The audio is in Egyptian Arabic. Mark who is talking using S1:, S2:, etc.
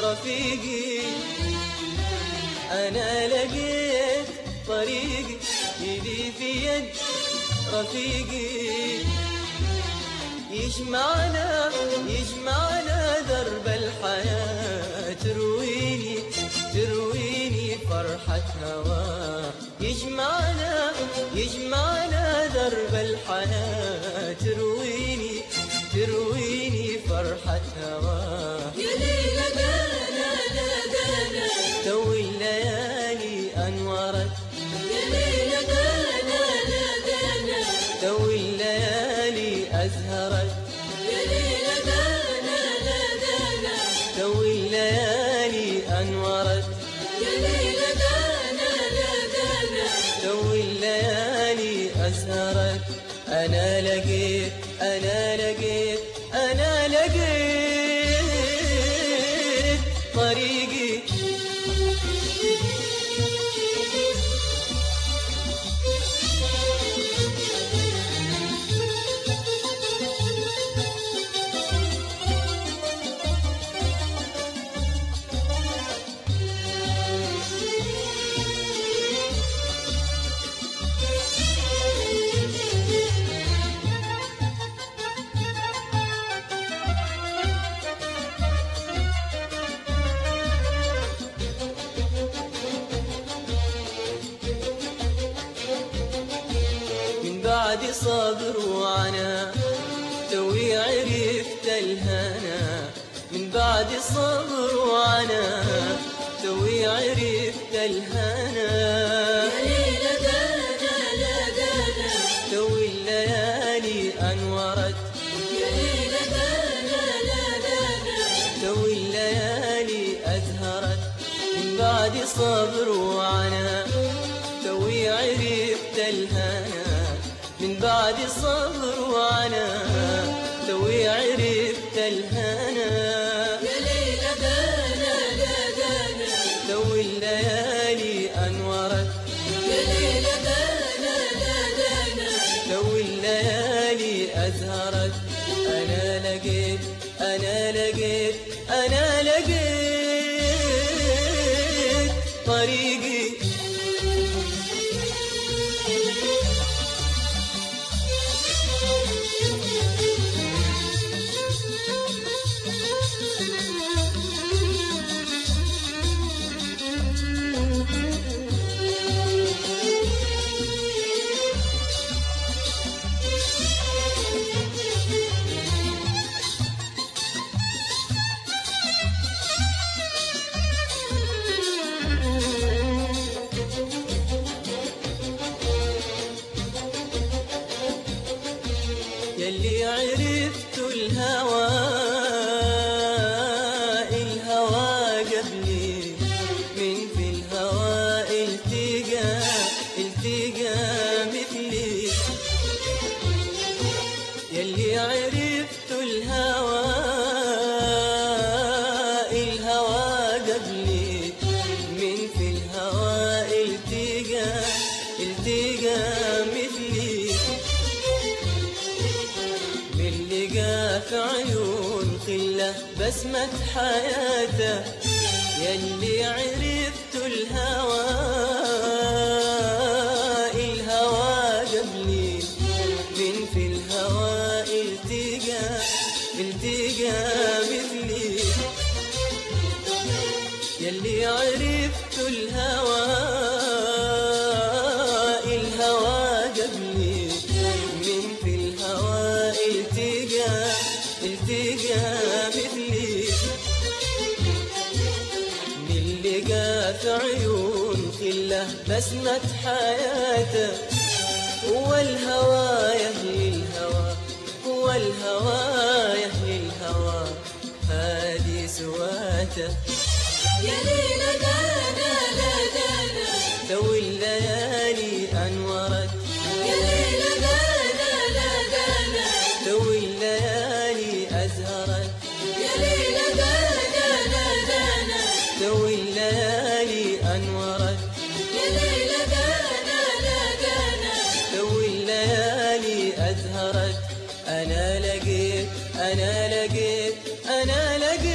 S1: رفيقي أنا لقيت طريقي يدي في يد رفيقي يجمعنا يجمعنا درب الحياة ترويني ترويني فرحة هوا يجمعنا يجمعنا درب الحياة ترويني ترويني فرحة هوا
S2: يا ليلى دانا لا دانا
S1: تو الليالي أنورت
S2: يا ليلى دانا لا دانا
S1: تو الليالي أزهرت
S2: يا ليلى دانا لا دانا
S1: تو الليالي أنورت
S2: يا ليلى دانا لا دانا
S1: تو الليالي أزهرت أنا لقيت أنا لقيت أنا لقيت طريقي من بعد صبر وعنا توي عرفت الهنا من بعد صبر وعنا توي عرفت الهنا
S2: يا ليلى دانا لا دانا
S1: توي الليالي أنورت
S2: يا ليلى دانا لا دانا
S1: توي الليالي أزهرت من بعد صبر وعنا توي عرفت الهنا من بعد صبر وعنا توي عرفت الهنا
S2: يا ليلى دانا لا دانا
S1: توي الليالي أنورت
S2: يا ليلى دانا لا دانا
S1: توي الليالي أزهرت أنا لقيت أنا لقيت أنا لقيت طريقي يلي عرفت الهوى الهوى قبلي من في الهوى التقى التقى مثلي يلي عرفت الهوى الهوى قبلي من في الهوى التقى التقى مثلي باللقى في عيون خله بسمة حياته يلي عرفت الهوى الهوى قبلي من في الهوى التقى التقى مثلي يلي عرفت الهوى الهوى قبلي من في الهوى التقى التقى مثلي من لقى في عيون خله بسمة حياته هو الهوى يهلي الهوى هو الهوى يهلي الهوى هادي سواته
S2: يا ليلى دانا لا دانا
S1: تو الليالي أنورت
S2: يا ليلى دانا لا دانا
S1: تو الليالي أزهرت
S2: يا ليلى دانا لا دانا
S1: تو الليالي أنورت
S2: يا ليلى دانا لا دانا
S1: تو الليالي أزهرت أنا لقيت أنا لقيت أنا لقيت